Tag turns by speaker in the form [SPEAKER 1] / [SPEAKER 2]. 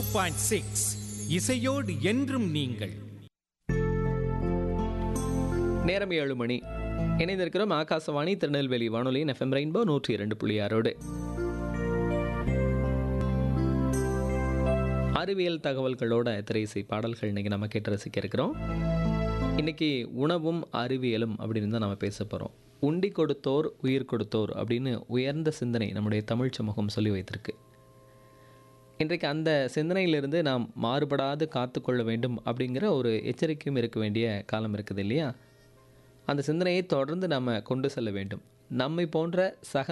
[SPEAKER 1] point six இசையோடு என்றும் நீங்கள்
[SPEAKER 2] நேரம் ஏழு மணி இணைந்திருக்கிறோம் ஆகாசவாணி திருநெல்வேலி வானொலியின் எஃப்எம் ரெயின்போ நூற்றி இரண்டு புள்ளி ஆறோடு அறிவியல் தகவல்களோட திரையிசை பாடல்கள் இன்னைக்கு நம்ம கேட்டு ரசிக்க இருக்கிறோம் இன்னைக்கு உணவும் அறிவியலும் அப்படின்னு தான் நம்ம பேச போகிறோம் உண்டி கொடுத்தோர் உயிர் கொடுத்தோர் அப்படின்னு உயர்ந்த சிந்தனை நம்முடைய தமிழ் சமூகம் சொல்லி வைத்திருக்கு இன்றைக்கு அந்த சிந்தனையிலிருந்து நாம் மாறுபடாது காத்துக்கொள்ள வேண்டும் அப்படிங்கிற ஒரு எச்சரிக்கையும் இருக்க வேண்டிய காலம் இருக்குது இல்லையா அந்த சிந்தனையை தொடர்ந்து நம்ம கொண்டு செல்ல வேண்டும் நம்மை போன்ற சக